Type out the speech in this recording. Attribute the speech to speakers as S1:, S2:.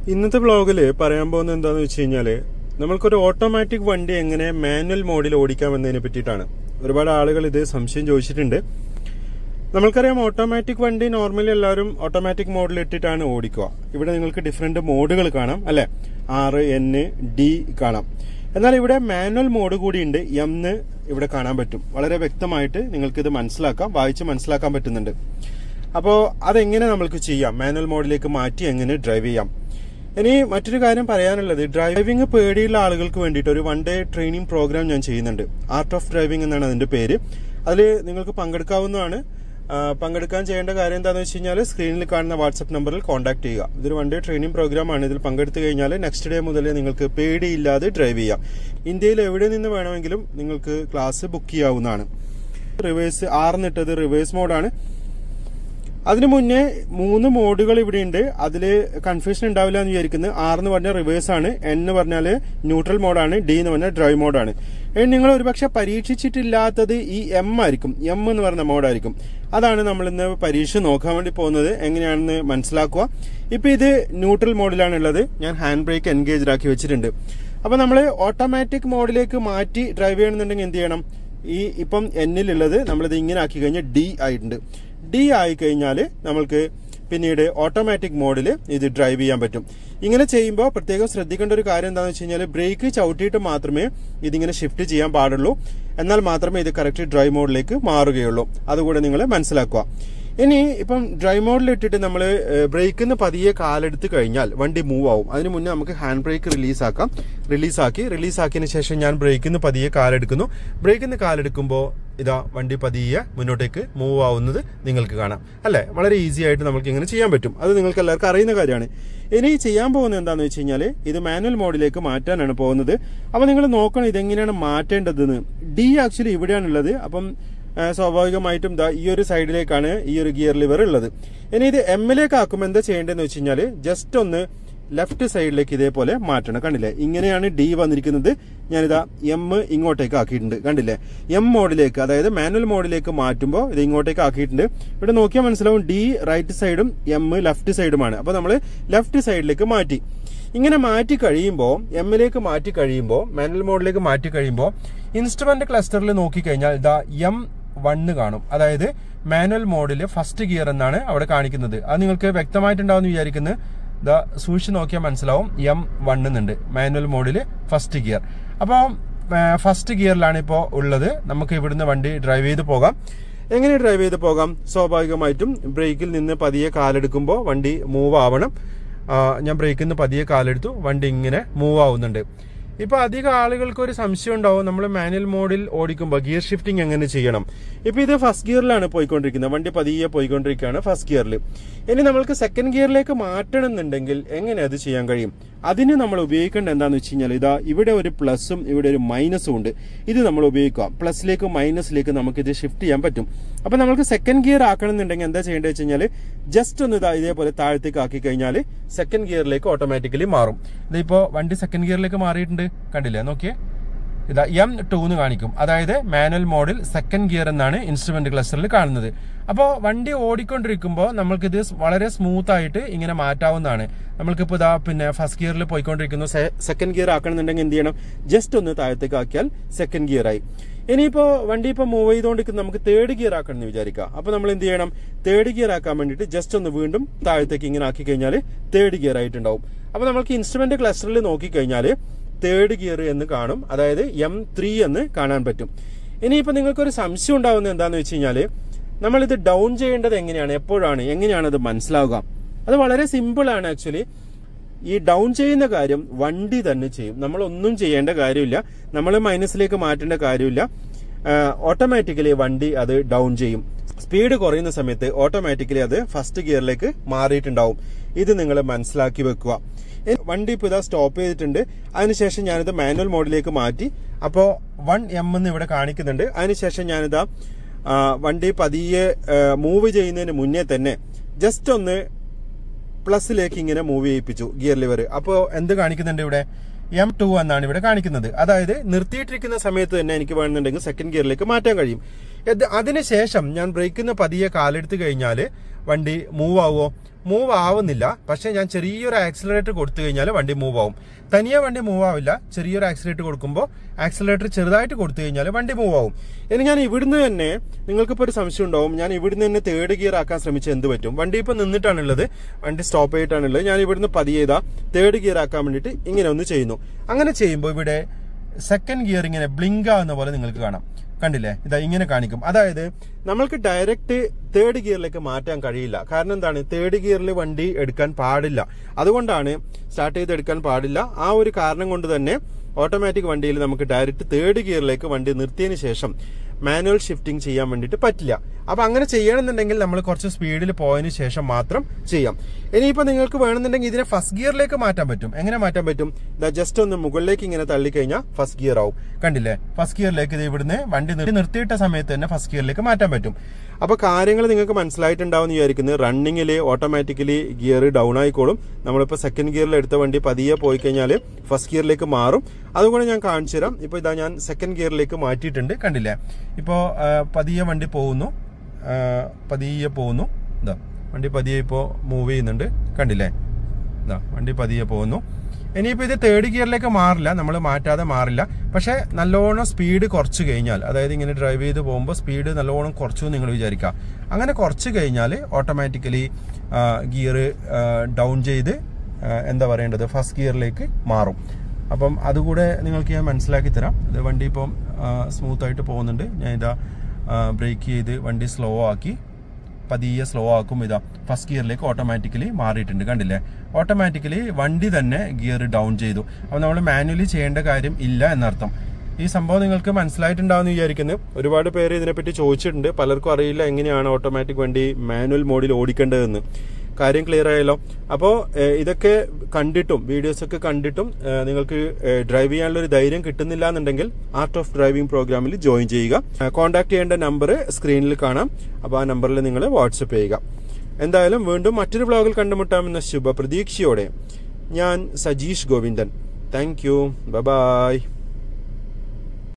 S1: ഇന്നത്തെ വ്ളോഗിൽ പറയാൻ പോകുന്നത് എന്താണെന്ന് വെച്ച് കഴിഞ്ഞാൽ നമ്മൾക്കൊരു ഓട്ടോമാറ്റിക് വണ്ടി എങ്ങനെ മാനുവൽ മോഡിൽ ഓടിക്കാം എന്നതിനെ പറ്റിയിട്ടാണ് ഒരുപാട് ആളുകൾ ഇത് സംശയം ചോദിച്ചിട്ടുണ്ട് നമ്മൾക്കറിയാം ഓട്ടോമാറ്റിക് വണ്ടി നോർമലി എല്ലാവരും ഓട്ടോമാറ്റിക് മോഡിൽ ഇട്ടിട്ടാണ് ഓടിക്കുക ഇവിടെ നിങ്ങൾക്ക് ഡിഫറെന്റ് മോഡുകൾ കാണാം അല്ലെ ആറ് എൻ ഡി കാണാം എന്നാൽ ഇവിടെ മാനുവൽ മോഡ് കൂടി ഉണ്ട് എന്ന് ഇവിടെ കാണാൻ പറ്റും വളരെ വ്യക്തമായിട്ട് നിങ്ങൾക്ക് ഇത് മനസ്സിലാക്കാം വായിച്ച് മനസ്സിലാക്കാൻ പറ്റുന്നുണ്ട് അപ്പോൾ അതെങ്ങനെ നമ്മൾക്ക് ചെയ്യാം മാനുവൽ മോഡിലേക്ക് മാറ്റി എങ്ങനെ ഡ്രൈവ് ചെയ്യാം ഇനി മറ്റൊരു കാര്യം പറയാനുള്ളത് ഡ്രൈവിംഗ് പേടിയുള്ള ആളുകൾക്ക് വേണ്ടിയിട്ട് ഒരു വൺ ഡേ ട്രെയിനിങ് പ്രോഗ്രാം ഞാൻ ചെയ്യുന്നുണ്ട് ആർട്ട് ഓഫ് ഡ്രൈവിംഗ് എന്നാണ് അതിന്റെ പേര് അതിൽ നിങ്ങൾക്ക് പങ്കെടുക്കാവുന്നതാണ് ആ, പങ്കെടുക്കാൻ ചെയ്യേണ്ട കാര്യം എന്താണെന്ന് വെച്ച് കഴിഞ്ഞാൽ സ്ക്രീനിൽ കാണുന്ന വാട്സ്ആപ്പ് നമ്പറിൽ കോൺടാക്ട് ചെയ്യുക ഇതൊരു വൺ ഡേ ട്രെയിനിങ് പ്രോഗ്രാം ആണ് ഇതിൽ പങ്കെടുത്തു കഴിഞ്ഞാൽ നെക്സ്റ്റ് ഡേ മുതൽ നിങ്ങൾക്ക് പേടിയില്ലാതെ ഡ്രൈവ് ചെയ്യാം ഇന്ത്യയിൽ എവിടെ നിന്ന് വേണമെങ്കിലും നിങ്ങൾക്ക് ക്ലാസ് ബുക്ക് ചെയ്യാവുന്നതാണ് റിവേഴ്സ് ആറിനിട്ടത് റിവേഴ്സ് മോഡാണ് അതിനു മുന്നേ മൂന്ന് മോഡുകൾ ഇവിടെ ഉണ്ട് അതിൽ കൺഫ്യൂഷൻ ഉണ്ടാവില്ല എന്ന് വിചാരിക്കുന്നത് ആർ എന്ന് പറഞ്ഞാൽ റിവേഴ്സ് ആണ് എൻ എന്ന് പറഞ്ഞാൽ ന്യൂട്രൽ മോഡാണ് ഡി എന്ന് പറഞ്ഞാൽ ഡ്രൈവ് മോഡാണ് ഇനി നിങ്ങൾ ഒരുപക്ഷെ പരീക്ഷിച്ചിട്ടില്ലാത്തത് ഈ എം ആയിരിക്കും എം എന്ന് പറയുന്ന മോഡായിരിക്കും അതാണ് നമ്മൾ ഇന്ന് പരീക്ഷ നോക്കാൻ വേണ്ടി പോകുന്നത് എങ്ങനെയാണെന്ന് മനസ്സിലാക്കുക ഇപ്പൊ ഇത് ന്യൂട്രൽ മോഡിലാണ് ഉള്ളത് ഞാൻ ഹാൻഡ് ബ്രേക്ക് എൻഗേജ് ആക്കി വെച്ചിട്ടുണ്ട് അപ്പൊ നമ്മൾ ഓട്ടോമാറ്റിക് മോഡിലേക്ക് മാറ്റി ഡ്രൈവ് ചെയ്യണമെന്നുണ്ടെങ്കിൽ എന്ത് ചെയ്യണം ഈ ഇപ്പം എന്നിലുള്ളത് നമ്മളിത് ഇങ്ങനെ ആക്കി കഴിഞ്ഞാൽ ഡി ആയിട്ടുണ്ട് ഡി ആയി കഴിഞ്ഞാൽ നമ്മൾക്ക് പിന്നീട് ഓട്ടോമാറ്റിക് മോഡിൽ ഇത് ഡ്രൈവ് ചെയ്യാൻ പറ്റും ഇങ്ങനെ ചെയ്യുമ്പോൾ പ്രത്യേകം ശ്രദ്ധിക്കേണ്ട ഒരു കാര്യം എന്താണെന്ന് വെച്ച് കഴിഞ്ഞാൽ ബ്രേക്ക് ചവിട്ടിയിട്ട് മാത്രമേ ഇതിങ്ങനെ ഷിഫ്റ്റ് ചെയ്യാൻ പാടുള്ളൂ എന്നാൽ മാത്രമേ ഇത് കറക്റ്റ് ഡ്രൈവ് മോഡിലേക്ക് മാറുകയുള്ളൂ അതുകൂടെ നിങ്ങൾ മനസ്സിലാക്കുക ഇനി ഇപ്പം ഡ്രൈവ് മോഡിൽ ഇട്ടിട്ട് നമ്മൾ ബ്രേക്കിൽ നിന്ന് പതിയെ കാലെടുത്ത് കഴിഞ്ഞാൽ വണ്ടി മൂവ് ആവും അതിന് മുന്നേ നമുക്ക് ഹാൻഡ് ബ്രേക്ക് റിലീസ് ആക്കാം റിലീസ് ആക്കി റിലീസ് ആക്കിയതിന് ശേഷം ഞാൻ ബ്രേക്കിൽ നിന്ന് പതിയെ കാലെടുക്കുന്നു ബ്രേക്കിൽ നിന്ന് കാലെടുക്കുമ്പോൾ ഇതാ വണ്ടി പതിയെ മുന്നോട്ടേക്ക് മൂവ് ആവുന്നത് നിങ്ങൾക്ക് കാണാം അല്ലെ വളരെ ഈസി ആയിട്ട് നമുക്ക് ഇങ്ങനെ ചെയ്യാൻ പറ്റും അത് നിങ്ങൾക്ക് എല്ലാവർക്കും അറിയുന്ന കാര്യമാണ് ഇനി ചെയ്യാൻ പോകുന്നത് എന്താണെന്ന് വെച്ച് കഴിഞ്ഞാൽ ഇത് മാനുവൽ മോഡിലേക്ക് മാറ്റാനാണ് പോകുന്നത് അപ്പൊ നിങ്ങൾ നോക്കണം ഇതെങ്ങനെയാണ് മാറ്റേണ്ടതെന്ന് ഡി ആക്ച്വലി ഇവിടെയാണുള്ളത് അപ്പം ആ, സ്വാഭാവികമായിട്ടും ദാ ഈ ഒരു സൈഡിലേക്കാണ് ഈ ഒരു ഗിയർ ലിവർ ഉള്ളത് ഇനി ഇത് എമ്മിലേക്ക് ആക്കുമ്പോൾ എന്താ ചെയ്യേണ്ടതെന്ന് വെച്ച് കഴിഞ്ഞാൽ ജസ്റ്റ് ഒന്ന് ലെഫ്റ്റ് സൈഡിലേക്ക് ഇതേപോലെ മാറ്റണം കണ്ടില്ലേ ഇങ്ങനെയാണ് ഡി വന്നിരിക്കുന്നത് ഞാനിതാ എം ഇങ്ങോട്ടേക്ക് ആക്കിയിട്ടുണ്ട് കണ്ടില്ലേ എം മോഡിലേക്ക് അതായത് മാനുവൽ മോഡിലേക്ക് മാറ്റുമ്പോൾ ഇത് ഇങ്ങോട്ടേക്ക് ആക്കിയിട്ടുണ്ട് ഇവിടെ നോക്കിയാൽ മനസ്സിലാവും ഡി റൈറ്റ് സൈഡും എം ലെഫ്റ്റ് സൈഡുമാണ് അപ്പൊ നമ്മൾ ലെഫ്റ്റ് സൈഡിലേക്ക് മാറ്റി ഇങ്ങനെ മാറ്റി കഴിയുമ്പോൾ എമ്മിലേക്ക് മാറ്റി കഴിയുമ്പോൾ മാനുവൽ മോഡിലേക്ക് മാറ്റി കഴിയുമ്പോൾ ഇൻസ്ട്രുമെന്റ് ക്ലസ്റ്ററിൽ നോക്കിക്കഴിഞ്ഞാൽ ഇതാ എം വണ്ണ് കാണും അതായത് മാനുവൽ മോഡിൽ ഫസ്റ്റ് ഗിയർ എന്നാണ് അവിടെ കാണിക്കുന്നത് അത് നിങ്ങൾക്ക് വ്യക്തമായിട്ടുണ്ടാവും എന്ന് വിചാരിക്കുന്നത് ദാ സൂക്ഷിച്ച് നോക്കിയാൽ മനസ്സിലാവും എം വണ്ണുന്നുണ്ട് മാനുവൽ മോഡിൽ ഫസ്റ്റ് ഗിയർ അപ്പോൾ ഫസ്റ്റ് ഗിയറിലാണ് ഇപ്പോൾ ഉള്ളത് നമുക്ക് ഇവിടുന്ന് വണ്ടി ഡ്രൈവ് ചെയ്ത് പോകാം എങ്ങനെ ഡ്രൈവ് ചെയ്ത് പോകാം സ്വാഭാവികമായിട്ടും ബ്രേക്കിൽ നിന്ന് പതിയെ കാലെടുക്കുമ്പോൾ വണ്ടി മൂവ് ആവണം ആ, ഞാൻ ബ്രേക്കിൽ നിന്ന് പതിയെ കാലെടുത്തു വണ്ടി ഇങ്ങനെ മൂവ് ആവുന്നുണ്ട് ഇപ്പൊ അധികം ആളുകൾക്ക് ഒരു സംശയം ഉണ്ടാവും നമ്മൾ മാനുവൽ മോഡിൽ ഓടിക്കുമ്പോൾ ഗിയർ ഷിഫ്റ്റിംഗ് എങ്ങനെ ചെയ്യണം ഇപ്പൊ ഇത് ഫസ്റ്റ് ഗിയറിലാണ് പോയിക്കൊണ്ടിരിക്കുന്നത് വണ്ടി പതിയെ പോയിക്കൊണ്ടിരിക്കുകയാണ് ഫസ്റ്റ് ഗിയറിൽ ഇനി നമ്മൾക്ക് സെക്കൻഡ് ഗിയറിലേക്ക് മാറ്റണം എന്നുണ്ടെങ്കിൽ എങ്ങനെ അത് ചെയ്യാൻ കഴിയും അതിന് നമ്മൾ ഉപയോഗിക്കേണ്ട എന്താന്ന് വെച്ച് കഴിഞ്ഞാൽ ഇതാ ഇവിടെ ഒരു പ്ലസും ഇവിടെ ഒരു മൈനസും ഉണ്ട് ഇത് നമ്മൾ ഉപയോഗിക്കുക പ്ലസിലേക്കും മൈനസിലേക്കും നമുക്ക് ഇത് ഷിഫ്റ്റ് ചെയ്യാൻ പറ്റും അപ്പൊ നമുക്ക് സെക്കൻഡ് ഗിയർ ആക്കണം എന്നുണ്ടെങ്കിൽ എന്താ ചെയ്യേണ്ടത് വെച്ച് കഴിഞ്ഞാൽ ജസ്റ്റ് ഒന്ന് ഇതാ ഇതേപോലെ താഴത്തേക്ക് ആക്കി കഴിഞ്ഞാൽ സെക്കൻഡ് ഗിയറിലേക്ക് ഓട്ടോമാറ്റിക്കലി മാറും ഇതിപ്പോ വണ്ടി സെക്കൻഡ് ഗിയറിലേക്ക് മാറിയിട്ടുണ്ട് കണ്ടില്ലേ നോക്കിയേ ഇതാ എം ടു എന്ന് കാണിക്കും അതായത് മാനുവൽ മോഡിൽ സെക്കൻഡ് ഗിയർ എന്നാണ് ഇൻസ്ട്രുമെന്റ് ക്ലസ്റ്ററിൽ കാണുന്നത് അപ്പോൾ വണ്ടി ഓടിക്കൊണ്ടിരിക്കുമ്പോൾ നമ്മൾക്കിത് വളരെ സ്മൂത്ത് ആയിട്ട് ഇങ്ങനെ മാറ്റാവുന്നതാണ് നമ്മൾക്കിപ്പോൾ ഇതാ പിന്നെ ഫസ്റ്റ് ഗിയറിൽ പോയിക്കൊണ്ടിരിക്കുന്നു സെക്കൻഡ് ഗിയർ ആക്കണമെന്നുണ്ടെങ്കിൽ എന്ത് ചെയ്യണം ജസ്റ്റ് ഒന്ന് താഴത്തേക്ക് ആക്കിയാൽ സെക്കൻഡ് ഗിയർ ആയി ഇനിയിപ്പോ വണ്ടി ഇപ്പൊ മൂവ് ചെയ്തുകൊണ്ടിരിക്കുന്ന നമുക്ക് തേർഡ് ഗിയർ ആക്കണം എന്ന് വിചാരിക്കാം അപ്പൊ നമ്മൾ എന്ത് ചെയ്യണം തേർഡ് ഗിയർ ആക്കാൻ വേണ്ടിയിട്ട് ജസ്റ്റ് ഒന്ന് വീണ്ടും താഴത്തേക്ക് ഇങ്ങനെ ആക്കി കഴിഞ്ഞാൽ തേർഡ് ഗിയർ ആയിട്ടുണ്ടാവും അപ്പൊ നമുക്ക് ഇൻസ്ട്രുമെന്റ് ക്ലസ്റ്ററിൽ നോക്കിക്കഴിഞ്ഞാൽ തേർഡ് ഗിയർ എന്ന് കാണും അതായത് എം ത്രീ എന്ന് കാണാൻ പറ്റും ഇനിയിപ്പോ നിങ്ങൾക്ക് ഒരു സംശയം ഉണ്ടാവുന്നത് എന്താന്ന് വെച്ച് കഴിഞ്ഞാല് നമ്മൾ ഇത് ഡൗൺ ചെയ്യേണ്ടത് എങ്ങനെയാണ് എപ്പോഴാണ് എങ്ങനെയാണ് അത് മനസ്സിലാവുക അത് വളരെ സിമ്പിൾ ആണ് ആക്ച്വലി ഈ ഡൗൺ ചെയ്യുന്ന കാര്യം വണ്ടി തന്നെ ചെയ്യും നമ്മൾ ഒന്നും ചെയ്യേണ്ട കാര്യമില്ല നമ്മൾ മൈനസിലേക്ക് മാറ്റേണ്ട കാര്യമില്ല ഓട്ടോമാറ്റിക്കലി വണ്ടി അത് ഡൗൺ ചെയ്യും സ്പീഡ് കുറയുന്ന സമയത്ത് ഓട്ടോമാറ്റിക്കലി അത് ഫസ്റ്റ് ഗിയറിലേക്ക് മാറിയിട്ടുണ്ടാവും ഇത് നിങ്ങൾ മനസ്സിലാക്കി വെക്കുക ഇനി വണ്ടി ഇപ്പോൾ ഇതാ സ്റ്റോപ്പ് ചെയ്തിട്ടുണ്ട് അതിനുശേഷം ഞാനിത് മാനുവൽ മോഡിലേക്ക് മാറ്റി അപ്പോൾ വൺ എം എന്ന് ഇവിടെ കാണിക്കുന്നുണ്ട് അതിനുശേഷം ഞാനിതാ ആ, വണ്ടി പതിയെ മൂവ് ചെയ്യുന്നതിന് മുന്നേ തന്നെ ജസ്റ്റ് ഒന്ന് പ്ലസിലേക്ക് ഇങ്ങനെ മൂവ് ചെയ്യിപ്പിച്ചു ഗിയർ ലിവർ അപ്പോൾ എന്ത് കാണിക്കുന്നുണ്ട് ഇവിടെ എം ടു എന്നാണ് ഇവിടെ കാണിക്കുന്നത് അതായത് നിർത്തിയിട്ടിരിക്കുന്ന സമയത്ത് തന്നെ എനിക്ക് വേണമെന്നുണ്ടെങ്കിൽ സെക്കൻഡ് ഗിയറിലേക്ക് മാറ്റാൻ കഴിയും ഇത് അതിനുശേഷം ഞാൻ ബ്രേക്കിൽ നിന്ന് പതിയെ കാലെടുത്ത് കഴിഞ്ഞാൽ വണ്ടി മൂവ് ആവുമോ മൂവ് ആവുന്നില്ല പക്ഷെ ഞാൻ ചെറിയൊരു ആക്സിലറേറ്റർ കൊടുത്തു കഴിഞ്ഞാൽ വണ്ടി മൂവ് ആവും തനിയെ വണ്ടി മൂവ് ആവില്ല ചെറിയൊരു ആക്സിലേറ്റർ കൊടുക്കുമ്പോൾ ആക്സിലേറ്റർ ചെറുതായിട്ട് കൊടുത്തു കഴിഞ്ഞാൽ വണ്ടി മൂവ് ആവും ഇനി ഞാൻ ഇവിടുന്ന് തന്നെ നിങ്ങൾക്കിപ്പോൾ ഒരു സംശയം ഉണ്ടാവും ഞാൻ ഇവിടുന്ന് തന്നെ തേർഡ് ഗിയർ ആക്കാൻ ശ്രമിച്ച എന്ത് പറ്റും വണ്ടി ഇപ്പൊ നിന്നിട്ടാണുള്ളത് വണ്ടി സ്റ്റോപ്പ് ചെയ്തിട്ടാണുള്ളത് ഞാൻ ഇവിടുന്ന് പതിയെ ചെയ്താ തേർഡ് ഗിയർ ആക്കാൻ വേണ്ടിയിട്ട് ഇങ്ങനെ ഒന്ന് ചെയ്യുന്നു അങ്ങനെ ചെയ്യുമ്പോൾ ഇവിടെ സെക്കൻഡ് ഗിയർ ഇങ്ങനെ ബ്ലിങ്ക് ആവുന്ന പോലെ നിങ്ങൾക്ക് കാണാം കണ്ടില്ലേ ഇതാ ഇങ്ങനെ കാണിക്കും അതായത് നമ്മൾക്ക് ഡയറക്റ്റ് തേർഡ് ഗിയറിലേക്ക് മാറ്റാൻ കഴിയില്ല കാരണം എന്താണ് തേർഡ് ഗിയറിൽ വണ്ടി എടുക്കാൻ പാടില്ല അതുകൊണ്ടാണ് സ്റ്റാർട്ട് ചെയ്ത് എടുക്കാൻ പാടില്ല ആ ഒരു കാരണം കൊണ്ട് തന്നെ ഓട്ടോമാറ്റിക് വണ്ടിയിൽ നമുക്ക് ഡയറക്റ്റ് തേർഡ് ഗിയറിലേക്ക് വണ്ടി നിർത്തിയതിന് ശേഷം മാനുവൽ ഷിഫ്റ്റിംഗ് ചെയ്യാൻ വേണ്ടിയിട്ട് പറ്റില്ല അപ്പൊ അങ്ങനെ ചെയ്യണമെന്നുണ്ടെങ്കിൽ നമ്മൾ കുറച്ച് സ്പീഡിൽ പോയതിന് ശേഷം മാത്രം ചെയ്യാം ഇനിയിപ്പോ നിങ്ങൾക്ക് വേണമെന്നുണ്ടെങ്കിൽ ഇതിനെ ഫസ്റ്റ് ഗിയറിലേക്ക് മാറ്റാൻ പറ്റും എങ്ങനെ മാറ്റാൻ പറ്റും ജസ്റ്റ് ഒന്ന് മുകളിലേക്ക് ഇങ്ങനെ തള്ളിക്കഴിഞ്ഞാൽ ഫസ്റ്റ് ഗിയർ ആവും കണ്ടില്ലേ ഫസ്റ്റ് ഗിയറിലേക്ക് ഇത് ഇവിടുന്ന് വണ്ടി നിർത്തി നിർത്തിയിട്ട സമയത്ത് തന്നെ ഫസ്റ്റ് ഗിയറിലേക്ക് മാറ്റാൻ പറ്റും അപ്പൊ കാര്യങ്ങൾ നിങ്ങൾക്ക് മനസ്സിലായിട്ടുണ്ടാവും വിചാരിക്കുന്നത് റണ്ണിങ്ങിൽ ഓട്ടോമാറ്റിക്കലി ഗിയർ ഡൗൺ ആയിക്കോളും നമ്മളിപ്പോ സെക്കൻഡ് ഗിയറിൽ എടുത്ത വണ്ടി പതിയെ പോയി കഴിഞ്ഞാൽ ഫസ്റ്റ് ഗിയറിലേക്ക് മാറും അതുകൊണ്ട് ഞാൻ കാണിച്ചു തരാം ഇപ്പൊ ഇതാ ഞാൻ സെക്കൻഡ് ഗിയറിലേക്ക് മാറ്റിയിട്ടുണ്ട് കണ്ടില്ലേ ഇപ്പോ ആ, പതിയെ വണ്ടി പോകുന്നു ആ, പതിയെ പോകുന്നു ഇതാ വണ്ടി പതിയെ ഇപ്പോ മൂവ് ചെയ്യുന്നുണ്ട് കണ്ടില്ലേ ഇതാ വണ്ടി പതിയെ പോകുന്നു ഇനിയിപ്പോൾ ഇത് തേർഡ് ഗിയറിലേക്ക് മാറില്ല നമ്മൾ മാറ്റാതെ മാറില്ല പക്ഷേ നല്ലോണം സ്പീഡ് കുറച്ച് കഴിഞ്ഞാൽ അതായത് ഇങ്ങനെ ഡ്രൈവ് ചെയ്ത് പോകുമ്പോൾ സ്പീഡ് നല്ലോണം കുറച്ചു എന്ന് നിങ്ങൾ വിചാരിക്കുക അങ്ങനെ കുറച്ച് കഴിഞ്ഞാൽ ഓട്ടോമാറ്റിക്കലി ഗിയർ ഡൗൺ ചെയ്ത് ആ, എന്താ പറയേണ്ടത് ഫസ്റ്റ് ഗിയറിലേക്ക് മാറും അപ്പം അതുകൂടെ നിങ്ങൾക്ക് ഞാൻ മനസ്സിലാക്കി തരാം ഇത് വണ്ടി ഇപ്പം സ്മൂത്ത് ആയിട്ട് പോകുന്നുണ്ട് ഞാൻ ഇതാ ബ്രേക്ക് ചെയ്ത് വണ്ടി സ്ലോ ആക്കി പതിയെ സ്ലോ ആക്കും ഇതാ ഫസ്റ്റ് ഗിയറിലേക്ക് ഓട്ടോമാറ്റിക്കലി മാറിയിട്ടുണ്ട് കണ്ടില്ലേ ഓട്ടോമാറ്റിക്കലി വണ്ടി തന്നെ ഗിയർ ഡൗൺ ചെയ്തു അപ്പോൾ നമ്മൾ മാനുവലി ചെയ്യേണ്ട കാര്യം ഇല്ല എന്നർത്ഥം ഈ സംഭവം നിങ്ങൾക്ക് മനസ്സിലായിട്ടുണ്ടാവുമെന്ന് വിചാരിക്കുന്നു ഒരുപാട് പേര് ഇതിനെപ്പറ്റി ചോദിച്ചിട്ടുണ്ട് പലർക്കും അറിയില്ല എങ്ങനെയാണ് ഓട്ടോമാറ്റിക് വണ്ടി മാനുവൽ മോഡിൽ ഓടിക്കേണ്ടതെന്ന് കാര്യം ക്ലിയർ ആയല്ലോ അപ്പോൾ ഇതൊക്കെ കണ്ടിട്ടും വീഡിയോസ് ഒക്കെ കണ്ടിട്ടും ഏഹ്, നിങ്ങൾക്ക് ഏഹ്, ഡ്രൈവ് ചെയ്യാനുള്ള ഒരു ധൈര്യം കിട്ടുന്നില്ല എന്നുണ്ടെങ്കിൽ ആർട്ട് ഓഫ് ഡ്രൈവിംഗ് പ്രോഗ്രാമിൽ ജോയിൻ ചെയ്യുക കോൺടാക്ട് ചെയ്യേണ്ട നമ്പർ സ്ക്രീനിൽ കാണാം അപ്പോൾ ആ നമ്പറിൽ നിങ്ങൾ വാട്സപ്പ് ചെയ്യുക എന്തായാലും വീണ്ടും മറ്റൊരു വ്ളോഗിൽ കണ്ടുമുട്ടാമെന്ന ശുഭ പ്രതീക്ഷയോടെ ഞാൻ Sajeesh Govindan thank you by